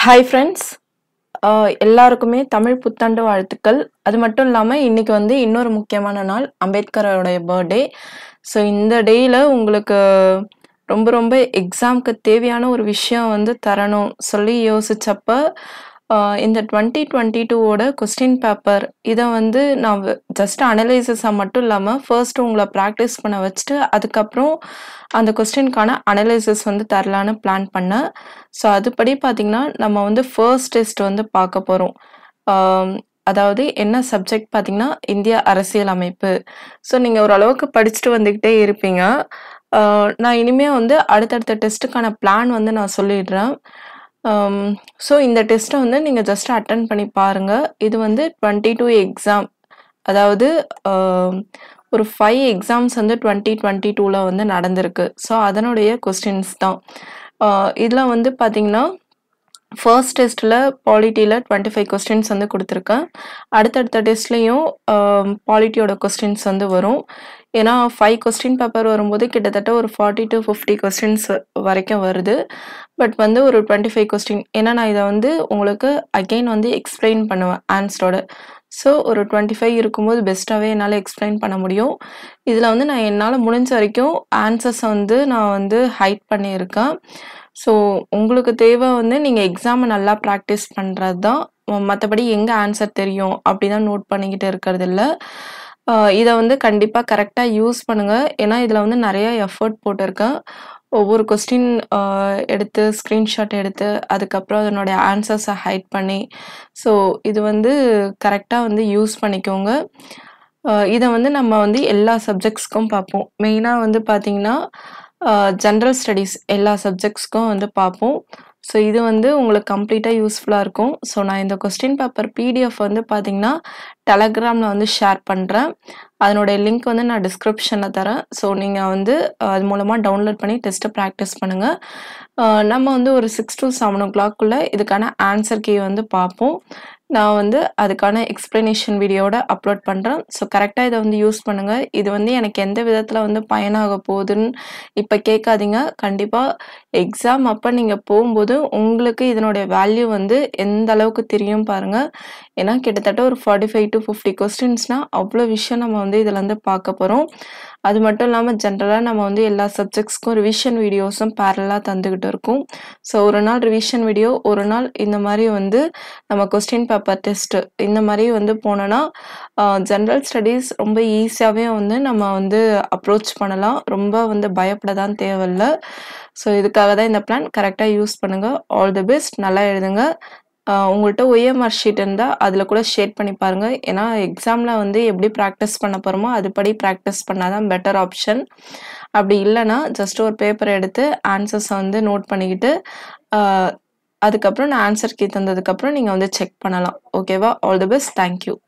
hi friends எல்லாருக்குமே தமிழ் புத்தாண்டு வாழ்த்துக்கள் அது மட்டும் இல்லாமல் இன்னைக்கு வந்து இன்னொரு முக்கியமான நாள் அம்பேத்கரோடைய பர்த்டே ஸோ இந்த டேயில் உங்களுக்கு ரொம்ப ரொம்ப எக்ஸாம்க்கு தேவையான ஒரு விஷயம் வந்து தரணும் சொல்லி யோசிச்சப்ப ஆஹ் இந்த டுவெண்ட்டி டுவெண்ட்டி டூவோட கொஸ்டின் பேப்பர் இதை வந்து நான் ஜஸ்ட் அனலைசிஸாக மட்டும் இல்லாமல் ஃபர்ஸ்ட் உங்களை ப்ராக்டிஸ் பண்ண வச்சுட்டு அதுக்கப்புறம் அந்த கொஸ்டினுக்கான அனலைசிஸ் வந்து தரலான்னு பிளான் பண்ணேன் ஸோ அதுபடி பார்த்தீங்கன்னா நம்ம வந்து ஃபர்ஸ்ட் டெஸ்ட் வந்து பார்க்க போகிறோம் அதாவது என்ன சப்ஜெக்ட் பார்த்தீங்கன்னா இந்திய அரசியல் அமைப்பு ஸோ நீங்கள் ஓரளவுக்கு படிச்சுட்டு வந்துக்கிட்டே இருப்பீங்க ஆஹ் நான் இனிமே வந்து அடுத்தடுத்த டெஸ்ட்டுக்கான பிளான் வந்து நான் சொல்லிடுறேன் ஸோ இந்த டெஸ்ட்டை வந்து நீங்கள் ஜஸ்ட் அட்டன் பண்ணி பாருங்கள் இது வந்து டுவெண்ட்டி டூ எக்ஸாம் அதாவது ஆஹ் ஒரு ஃபைவ் எக்ஸாம்ஸ் வந்து டுவெண்ட்டி டுவெண்ட்டி டூவில் வந்து நடந்திருக்கு ஸோ அதனுடைய கொஸ்டின்ஸ் தான் இதில் வந்து பார்த்தீங்கன்னா ஃபர்ஸ்ட் டெஸ்ட்டில் பாலிட்டியில் டுவெண்ட்டி ஃபைவ் கொஸ்டின்ஸ் வந்து கொடுத்துருக்கேன் அடுத்தடுத்த டெஸ்ட்லேயும் பாலிட்டியோட கொஸ்டின்ஸ் வந்து வரும் ஏன்னா ஃபைவ் கொஸ்டின் பேப்பர் வரும்போது கிட்டத்தட்ட ஒரு ஃபார்ட்டி டு ஃபிஃப்டி கொஸ்டின்ஸ் வரைக்கும் வருது பட் வந்து ஒரு டுவெண்ட்டி ஃபைவ் கொஸ்டின் ஏன்னா நான் இதை வந்து உங்களுக்கு அகெயின் வந்து எக்ஸ்பிளைன் பண்ணுவேன் ஆன்சரோட ஸோ ஒரு டுவெண்ட்டி ஃபைவ் இருக்கும்போது பெஸ்ட்டாகவே என்னால் எக்ஸ்பிளைன் பண்ண முடியும் இதில் வந்து நான் என்னால் முடிஞ்ச வரைக்கும் ஆன்சர்ஸை வந்து நான் வந்து ஹைட் பண்ணியிருக்கேன் ஸோ உங்களுக்கு தேவை வந்து நீங்கள் எக்ஸாமை நல்லா ப்ராக்டிஸ் பண்ணுறது தான் மற்றபடி எங்கே ஆன்சர் தெரியும் அப்படி தான் நோட் பண்ணிக்கிட்டு இருக்கிறது இல்லை இதை வந்து கண்டிப்பாக கரெக்டாக யூஸ் பண்ணுங்கள் ஏன்னா இதில் வந்து நிறைய எஃபர்ட் போட்டிருக்கேன் ஒவ்வொரு கொஸ்டின் எடுத்து ஸ்க்ரீன்ஷாட் எடுத்து அதுக்கப்புறம் அதனுடைய ஆன்சர்ஸை ஹைட் பண்ணி ஸோ இது வந்து கரெக்டாக வந்து யூஸ் பண்ணிக்கோங்க இதை வந்து நம்ம வந்து எல்லா சப்ஜெக்ட்ஸ்க்கும் பார்ப்போம் மெயினாக வந்து பார்த்திங்கன்னா ஜென்ரல் ஸ்டடீஸ் எல்லா சப்ஜெக்ட்ஸ்க்கும் வந்து பார்ப்போம் ஸோ இது வந்து உங்களுக்கு கம்ப்ளீட்டாக யூஸ்ஃபுல்லாக இருக்கும் ஸோ நான் இந்த கொஸ்டின் பேப்பர் பிடிஎஃப் வந்து பார்த்தீங்கன்னா டெலகிராமில் வந்து ஷேர் பண்ணுறேன் அதனுடைய லிங்க் வந்து நான் டிஸ்கிரிப்ஷனில் தரேன் ஸோ நீங்கள் வந்து அது மூலமாக டவுன்லோட் பண்ணி டெஸ்ட்டை ப்ராக்டிஸ் பண்ணுங்கள் நம்ம வந்து ஒரு சிக்ஸ் டு செவன் ஓ கிளாக்குள்ளே இதுக்கான ஆன்சர் கீ வந்து பார்ப்போம் நான் வந்து அதுக்கான எக்ஸ்ப்ளனேஷன் வீடியோட அப்லோட் பண்ணுறேன் ஸோ கரெக்டாக இதை வந்து யூஸ் பண்ணுங்கள் இது வந்து எனக்கு எந்த விதத்தில் வந்து பயனாக போகுதுன்னு இப்போ கேட்காதீங்க கண்டிப்பாக எக்ஸாம் அப்போ நீங்கள் போகும்போது உங்களுக்கு இதனுடைய வேல்யூ வந்து எந்த அளவுக்கு தெரியும் பாருங்கள் ஏன்னா கிட்டத்தட்ட ஒரு ஃபார்ட்டி ஃபைவ் டு ஃபிஃப்டி கொஸ்டின்ஸ்னால் அவ்வளோ விஷயம் நம்ம வந்து இதில் வந்து பார்க்க போகிறோம் அது மட்டும் இல்லாமல் ஜென்ரலாக நம்ம வந்து எல்லா சப்ஜெக்ட்ஸ்க்கும் ரிவிஷன் வீடியோஸும் பேரலாக தந்துக்கிட்டு இருக்கோம் ஸோ ஒரு நாள் ரிவிஷன் வீடியோ ஒரு நாள் இந்த மாதிரி வந்து நம்ம கொஸ்டின் பேப்பர் டெஸ்ட்டு இந்த மாதிரி வந்து போனோன்னா ஜென்ரல் ஸ்டடீஸ் ரொம்ப ஈஸியாகவே வந்து நம்ம வந்து அப்ரோச் பண்ணலாம் ரொம்ப வந்து பயப்பட தான் தேவையில்லை ஸோ இதுக்காக தான் இந்த பிளான் கரெக்டாக யூஸ் பண்ணுங்கள் ஆல் தி பெஸ்ட் நல்லா எழுதுங்க உங்கள்கிட்ட ஒய்எம்ஆர் ஷீட் இருந்தால் அதில் கூட ஷேட் பண்ணி பாருங்கள் ஏன்னா எக்ஸாமில் வந்து எப்படி ப்ராக்டிஸ் பண்ண போகிறோமோ அதுபடி ப்ராக்டிஸ் பண்ணால் தான் பெட்டர் ஆப்ஷன் அப்படி இல்லைன்னா ஜஸ்ட் ஒரு பேப்பர் எடுத்து ஆன்சர்ஸை வந்து நோட் பண்ணிக்கிட்டு அதுக்கப்புறம் நான் ஆன்சர் கீ தந்ததுக்கப்புறம் நீங்கள் வந்து செக் பண்ணலாம் ஓகேவா ஆல் தி பெஸ்ட் தேங்க்யூ